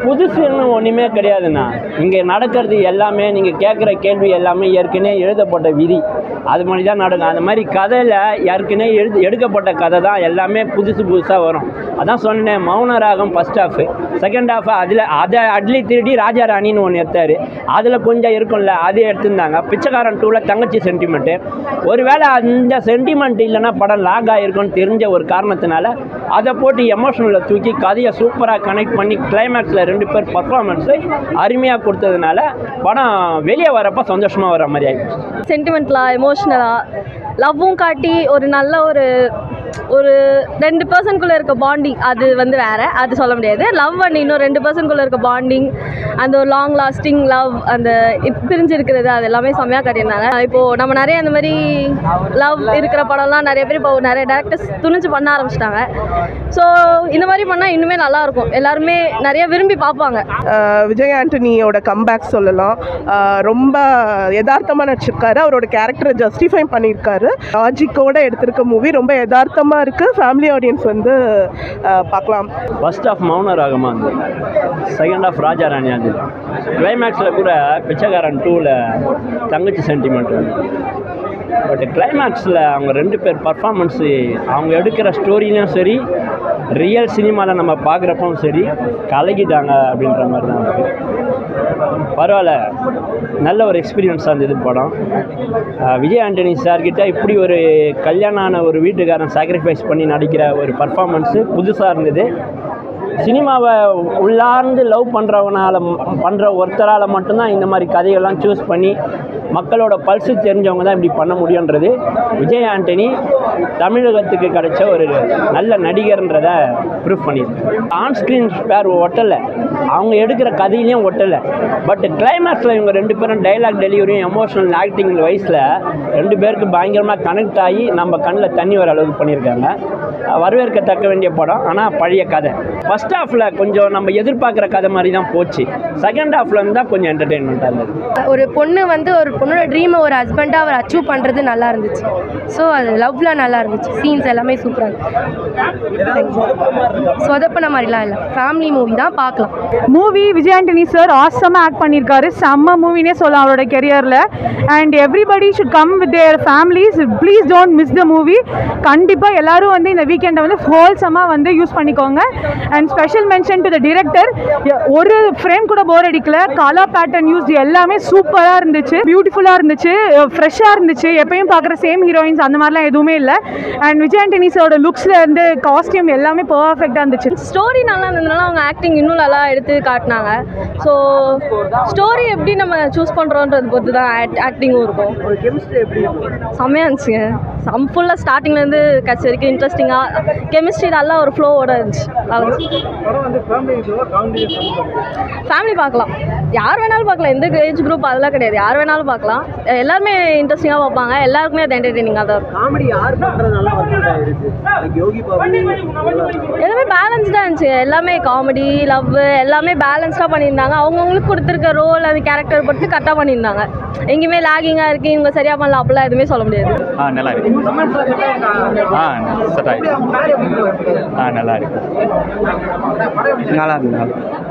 புதுசுன்னு ஒன்றுமே கிடையாதுண்ணா இங்கே நடக்கிறது எல்லாமே நீங்கள் கேட்குற கேள்வி எல்லாமே ஏற்கனவே எழுதப்பட்ட விதி அது மாதிரி தான் நடக்கும் அந்த மாதிரி கதையில் ஏற்கனவே எழுது எடுக்கப்பட்ட கதை தான் எல்லாமே புதுசு புதுசாக வரும் அதான் சொன்னேன் மௌன ராகம் ஃபஸ்ட் ஹாஃப் செகண்ட் ஹாஃப் அதில் அதை அட்லி திருடி ராஜா ராணின்னு ஒன்று எடுத்தார் அதில் கொஞ்சம் இருக்கும்ல அது எடுத்திருந்தாங்க பிச்சைக்காரன் டூவில் தங்கச்சி சென்டிமெண்ட்டு ஒருவேளை அந்த சென்டிமெண்ட் இல்லைன்னா படம் லாக் ஆகிருக்கும்னு தெரிஞ்ச ஒரு காரணத்தினால அதை போட்டு எமோஷனலில் தூக்கி கதையை சூப்பராக கனெக்ட் பண்ணி கிளைமேக்ஸில் ரெண்டு பேர் பர்ஃபார்மன்ஸு அருமையாக கொடுத்ததுனால படம் வெளியே வரப்போ சந்தோஷமாக வர மாதிரி ஆகிடுச்சு சென்டிமெண்ட்லாம் எமோஷ்னலாக லவ்வும் காட்டி ஒரு நல்ல ஒரு ஒரு ரெண்டு பர்சன்குள்ளே இருக்க பாண்டிங் அது வந்து வேறு அது சொல்ல முடியாது லவ் அண்ட் இன்னும் ரெண்டு பர்சன்குள்ளே இருக்க பாண்டிங் அந்த ஒரு லாங் லாஸ்டிங் லவ் அந்த இப் பிரிஞ்சு இருக்கிறது அது எல்லாமே செம்மையாக காட்டியிருந்தாங்க இப்போது நம்ம நிறைய அந்த மாதிரி லவ் இருக்கிற படம்லாம் நிறைய பேர் இப்போ நிறைய டேரக்டர்ஸ் துணிஞ்சு பண்ண ஆரம்பிச்சிட்டாங்க ஸோ இந்த மாதிரி பண்ணால் இன்னுமே நல்லாயிருக்கும் எல்லாருமே நிறைய விரும்பி பார்ப்பாங்க ஆஹ் விஜய் ஆண்டனியோட கம்பேக் சொல்லலாம் ஆஹ் ரொம்ப யதார்த்தமாக நடிச்சிருக்காரு அவரோட கேரக்டரை ஜஸ்டிஃபை பண்ணியிருக்காரு லாஜிக்கோட எடுத்திருக்க மூவி ரொம்ப யதார்த்தமாக இருக்குது ஃபேமிலி ஆடியன்ஸ் வந்து ஆஹ் பார்க்கலாம் ஃபர்ஸ்ட் ஆஃப் மௌன ராகமாக இருந்தது செகண்ட் ஆஃப் ராஜா ராணி அது கிளைமேக்ஸில் கூட பிச்சைக்காரன் டூவில் தங்கச்சி சென்டிமெண்ட் பட் கிளைமேக்ஸில் அவங்க ரெண்டு பேர் பர்ஃபார்மன்ஸு அவங்க எடுக்கிற ஸ்டோரிலையும் சரி ரியல் சினிமாவில் நம்ம பார்க்குறப்பவும் சரி கலக்கிட்டாங்க அப்படின்ற மாதிரி தான் இருக்குது பரவாயில்ல நல்ல ஒரு எக்ஸ்பீரியன்ஸாக இருந்தது படம் அஹ் விஜய் ஆண்டனி சார்கிட்ட இப்படி ஒரு கல்யாணம் ஆன ஒரு வீட்டுக்காரன் சாக்ரிஃபைஸ் பண்ணி நடிக்கிற ஒரு பர்ஃபார்மன்ஸு புதுசாக இருந்தது சினிமாவை உள்ளார்ந்து லவ் பண்ணுறவனால பண்ணுற ஒருத்தரால் மட்டும்தான் இந்த மாதிரி கதைகள்லாம் சூஸ் பண்ணி மக்களோட பல்ஸு தெரிஞ்சவங்க தான் இப்படி பண்ண முடியுன்றது விஜய் ஆண்டனி தமிழகத்துக்கு கிடைச்ச ஒரு நல்ல நடிகர்ன்றத ப்ரூஃப் பண்ணியிருக்கு ஆன் ஸ்க்ரீன் ஸ்பேர் ஒட்டலை அவங்க எடுக்கிற கதையிலையும் ஒட்டலை பட் கிளைமேக்ஸில் இவங்க ரெண்டு பேரும் டைலாக் டெலிவரியும் எமோஷனல் ஆக்டிங் வயசில் ரெண்டு பேருக்கு பயங்கரமாக கனெக்ட் ஆகி நம்ம கண்ணில் தண்ணி வர அளவுக்கு பண்ணியிருக்காங்க அஹ் வரவேற்கத்தக்க வேண்டிய படம் ஆனால் பழைய கதை ஃபஸ்ட் ஹாஃபில் கொஞ்சம் நம்ம எதிர்பார்க்குற கதை மாதிரி தான் போச்சு செகண்ட் ஹாஃபில் இருந்தால் கொஞ்சம் என்டர்டெயின்மெண்ட்டாக இருந்தது ஒரு பொண்ணு வந்து ஒரு பொண்ணோட ட்ரீமை ஒரு ஹஸ்பண்டாக அவர் அச்சீவ் பண்ணுறது நல்லா இருந்துச்சு ஸோ அது லவ்ல நல்லா இருந்துச்சு சீன்ஸ் எல்லாமே சூப்பராக இருந்துச்சு சொதப்பின மாதிரிலாம் இல்லை ஃபேமிலி மூவி தான் பார்க்கலாம் மூவி விஜய் ஆண்டனி சார் ஆசமாக ஆக்ட் பண்ணியிருக்காரு செம்ம மூவினே சொல்லலாம் அவரோட கெரியரில் and everybody should come with their families please don't miss the movie கண்டிப்பாக எல்லாரும் வந்து இந்த வீக்கெண்டை வந்து ஹோல்சமாக வந்து யூஸ் பண்ணிக்கோங்க and special mention to the director ஒரு ஃப்ரேம் கூட போர் அடிக்கல கலர் பேட்டர்ன் யூஸ் எல்லாமே சூப்பராக இருந்துச்சு பியூட்டிஃபுல்லாக இருந்துச்சு ஃப்ரெஷ்ஷாக இருந்துச்சு எப்பயும் பார்க்குற சேம் ஹீரோயின்ஸ் அந்த மாதிரிலாம் எதுவுமே இல்லை அண்ட் விஜய் ஆண்டனிஸோட லுக்ஸில் இருந்து காஸ்டியூம் எல்லாமே பர்ஃபெக்டாக இருந்துச்சு ஸ்டோரி நல்லா இருந்ததுனால அவங்க ஆக்டிங் இன்னும் நல்லா எடுத்து காட்டினாங்க ஸோ ஸ்டோரி எப்படி நம்ம சூஸ் பண்ணுறோன்றது பொறுத்து தான் ஆக்டிங்கும் இருக்கும் செம்மையாக இருந்துச்சுங்க சம் ஃபுல்லாக ஸ்டார்டிங்லேருந்து கட்சி வரைக்கும் இன்ட்ரெஸ்டிங்காக கெமிஸ்ட்ரி நல்லா ஒரு ஃப்ளோவோட இருந்துச்சு ஃபேமிலி பார்க்கலாம் யார் வேணாலும் பார்க்கலாம் எந்த ஏஜ் குரூப் அதெல்லாம் கிடையாது யார் வேணாலும் பார்க்கலாம் எல்லாருமே இன்ட்ரெஸ்டிங்காக பார்ப்பாங்க எல்லாருக்குமே அது என்டர்டெய்னிங்காக தான் இருக்கும் காமெடி யார் பண்றது நல்லா ஒர்க் அவுட் ஆயிருக்கு Like யோகி பாபு எல்லாமே பேலன்ஸ்டாக இருந்துச்சு எல்லாமே காமெடி லவ் எல்லாமே பேலன்ஸ்டாக பண்ணியிருந்தாங்க அவங்கவுங்களுக்கு கொடுத்துருக்க ரோல் அந்த கேரக்டர் பொறுத்து கரெக்டாக பண்ணியிருந்தாங்க எங்கேயுமே லாகிங்காக இருக்குது இவங்க சரியாக பண்ணலாம் அப்படிலாம் எதுவுமே சொல்ல முடியாது ஆ நல்லா இருக்கு ஆ செட் ஆயிடுச்சு ஆ நல்லா இருக்கு நல்லா இருக்கு